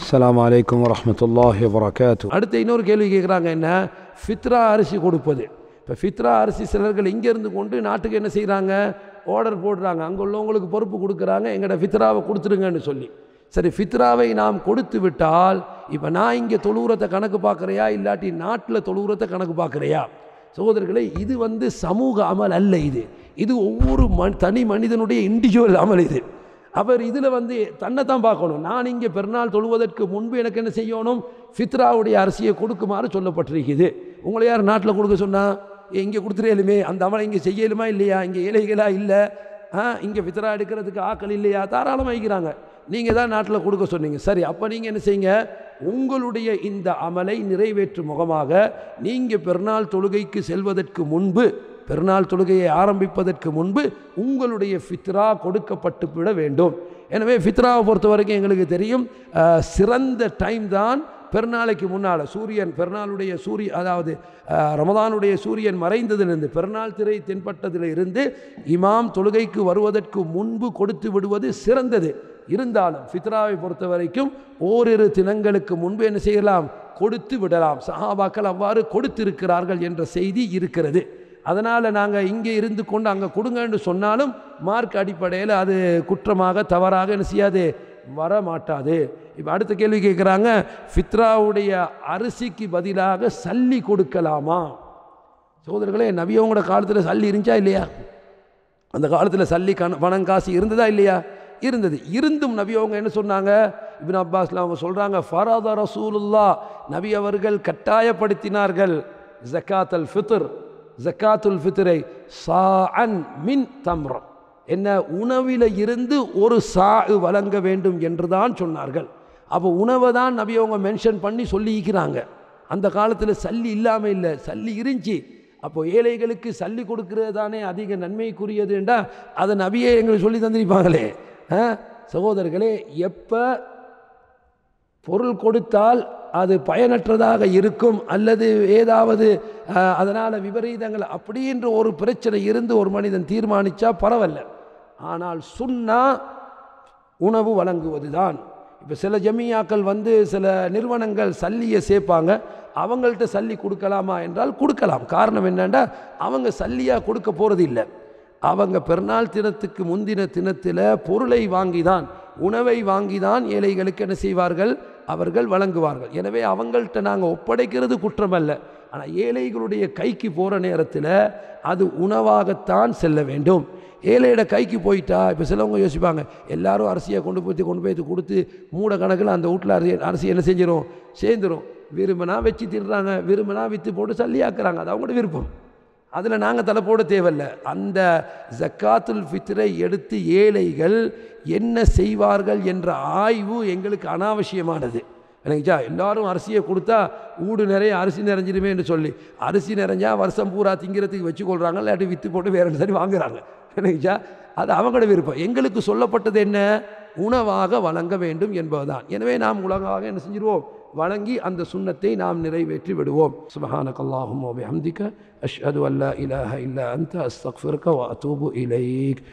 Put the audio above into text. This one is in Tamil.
அஸ்ஸலாமு அலைக்கும் வரஹ்மத்துல்லாஹி வபரகாத்து அடுத்து இன்னொரு கேள்வி கேட்குறாங்க என்ன ஃபித்ரா அரிசி கொடுப்பது இப்போ ஃபித்ரா அரிசி சிலர்கள் இங்கேருந்து கொண்டு நாட்டுக்கு என்ன செய்கிறாங்க ஆர்டர் போடுறாங்க அங்கே உள்ளவங்களுக்கு பொறுப்பு கொடுக்குறாங்க எங்கள்ட ஃபித்ராவை கொடுத்துருங்கன்னு சொல்லி சரி ஃபித்ராவை நாம் கொடுத்து விட்டால் இப்போ நான் இங்கே தொழுவுரத்தை கணக்கு பார்க்குறையா இல்லாட்டி நாட்டில் தொழுவுரத்தை கணக்கு பார்க்குறையா சகோதரர்களே இது வந்து சமூக அமல் அல்ல இது இது ஒவ்வொரு ம தனி மனிதனுடைய இண்டிவிஜுவல் அமல் இது அவர் இதில் வந்து தன்னை தான் பார்க்கணும் நான் இங்கே பெருநாள் தொழுவதற்கு முன்பு எனக்கு என்ன செய்யணும் ஃபித்ராவுடைய அரிசியை கொடுக்குமாறு சொல்லப்பட்டிருக்குது உங்களை யார் நாட்டில் கொடுக்க சொன்னால் இங்கே கொடுத்துருலுமே அந்த அமலை இங்கே செய்யலுமா இல்லையா இங்கே ஏழைகளா இல்லை ஆ இங்கே ஃபித்ரா எடுக்கிறதுக்கு ஆக்கள் இல்லையா தாராளமாக வைக்கிறாங்க நீங்கள் தான் நாட்டில் கொடுக்க சொன்னீங்க சரி அப்போ நீங்கள் என்ன செய்யுங்க உங்களுடைய இந்த அமலை நிறைவேற்றும் முகமாக நீங்கள் பெருநாள் தொழுகைக்கு செல்வதற்கு முன்பு பெருநாள் தொழுகையை ஆரம்பிப்பதற்கு முன்பு உங்களுடைய ஃபித்ரா கொடுக்கப்பட்டு விட வேண்டும் எனவே ஃபித்ராவை பொறுத்த வரைக்கும் எங்களுக்கு தெரியும் அஹ், சிறந்த டைம் தான் பெருநாளைக்கு முன்னால் சூரியன் பெருநாளுடைய சூரிய அதாவது அஹ், ரமதானுடைய சூரியன் மறைந்ததிலிருந்து பெருநாள் திரை தென்பட்டதில் இருந்து இமாம் தொழுகைக்கு வருவதற்கு முன்பு கொடுத்து விடுவது சிறந்தது இருந்தாலும் ஃபித்ராவை பொறுத்த வரைக்கும் ஓரிரு தினங்களுக்கு முன்பு என்ன செய்யலாம் கொடுத்து விடலாம் சஹாபாக்கள் அவ்வாறு கொடுத்திருக்கிறார்கள் என்ற செய்தி இருக்கிறது அதனால் நாங்கள் இங்கே இருந்து கொண்டு அங்கே கொடுங்கன்னு சொன்னாலும் மார்க் அடிப்படையில் அது குற்றமாக தவறாக என்ன செய்யாது வர மாட்டாது இப்போ அடுத்த கேள்வி கேட்குறாங்க ஃபித்ராவுடைய அரிசிக்கு பதிலாக சல்லி கொடுக்கலாமா சகோதரர்களே நபியவங்களோட காலத்தில் சல்லி இருந்துச்சா இல்லையா அந்த காலத்தில் சல்லி கண பணம் காசு இருந்ததா இல்லையா இருந்தது இருந்தும் நபி அவங்க என்ன சொன்னாங்க இப்னு அப்பாஸ்லாம் அவங்க சொல்கிறாங்க ஃபராத ரசூலுல்லா நபி அவர்கள் கட்டாயப்படுத்தினார்கள் ஜக்காத் அல் ஃபித்ர் ஜக்காத்துல் ஃபித்ரை சாஅன் மின் தம்ரம் என்ன உணவில இருந்து ஒரு சா வழங்க வேண்டும் என்று தான் சொன்னார்கள் அப்போ உணவை தான் நபி அவங்க மென்ஷன் பண்ணி சொல்லிக்கிறாங்க அந்த காலத்தில் சல்லி இல்லாமல் இல்லை சல்லி இருந்துச்சு அப்போ ஏழைகளுக்கு சல்லி கொடுக்கிறது தானே அதிக நன்மைக்குரியதுண்டா அதை நபியே எங்களுக்கு சொல்லி தந்திருப்பாங்களே ஆ? சகோதரர்களே எப்போ பொருள் கொடுத்தால் அது பயனற்றதாக இருக்கும் அல்லது ஏதாவது அதனால் விபரீதங்கள் அப்படின்ற ஒரு பிரச்சனை இருந்து ஒரு மனிதன் தீர்மானித்தா பரவாயில்ல ஆனால் சுன்னா உணவு வழங்குவது தான் இப்போ சில ஜமியாக்கள் வந்து சில நிறுவனங்கள் சல்லியை சேர்ப்பாங்க அவங்கள்ட்ட சல்லி கொடுக்கலாமா என்றால் கொடுக்கலாம் காரணம் என்னென்னா அவங்க சல்லியாக கொடுக்க போகிறது இல்லை அவங்க பெருநாள் தினத்துக்கு முந்தின தினத்தில் பொருளை வாங்கி தான் உணவை வாங்கி தான் ஏழைகளுக்கு என்ன செய்வார்கள் அவர்கள் வழங்குவார்கள் எனவே அவங்கள்ட்ட நாங்கள் ஒப்படைக்கிறது குற்றமல்ல ஆனால் ஏழைகளுடைய கைக்கு போகிற நேரத்தில் அது உணவாகத்தான் செல்ல வேண்டும் ஏழையோட கைக்கு போயிட்டா இப்போ சிலவங்க யோசிப்பாங்க எல்லாரும் அரிசியை கொண்டு போய் கொண்டு போய் கொடுத்து மூட கணக்கில் அந்த வீட்டில் அரிசி அரிசி என்ன செஞ்சிடும் சேர்ந்துடும் விரும்பினா வச்சு திடுறாங்க விரும்பினா விற்று போட்டு சல்லியாக்குறாங்க அது அவங்களோட விருப்பம் அதில் நாங்கள் தலை போட தேவையில்ல அந்த ஜக்காத்துல் ஃபித்ரை எடுத்து ஏழைகள் என்ன செய்வார்கள் என்ற ஆய்வு எங்களுக்கு அனாவசியமானது எனக்குச்சா எல்லாரும் அரிசியை கொடுத்தா ஊடு நிறைய அரிசி நிறைஞ்சிருமே என்று சொல்லி அரிசி நிறைஞ்சா வருஷம் பூரா திங்கிறதுக்கு வச்சுக்கொள்கிறாங்க இல்லாட்டி விற்று போட்டு வேற சரி வாங்குறாங்க எனக்குச்சா அது அவங்களோட விருப்பம் எங்களுக்கு சொல்லப்பட்டது என்ன உணவாக வழங்க வேண்டும் என்பதுதான் எனவே நாம் உலகாக என்ன செஞ்சிருவோம் வழங்கி அந்த சுண்ணத்தை நாம் நிறைவேற்றி விடுவோம் சுபஹானக் அல்லாஹும் வபிஹம்திக அஷ்ஹது அல்லா இலாஹ இல்லா அன்த அஸ்தக்ஃபிருக்க வ அத்தூபு இலைக்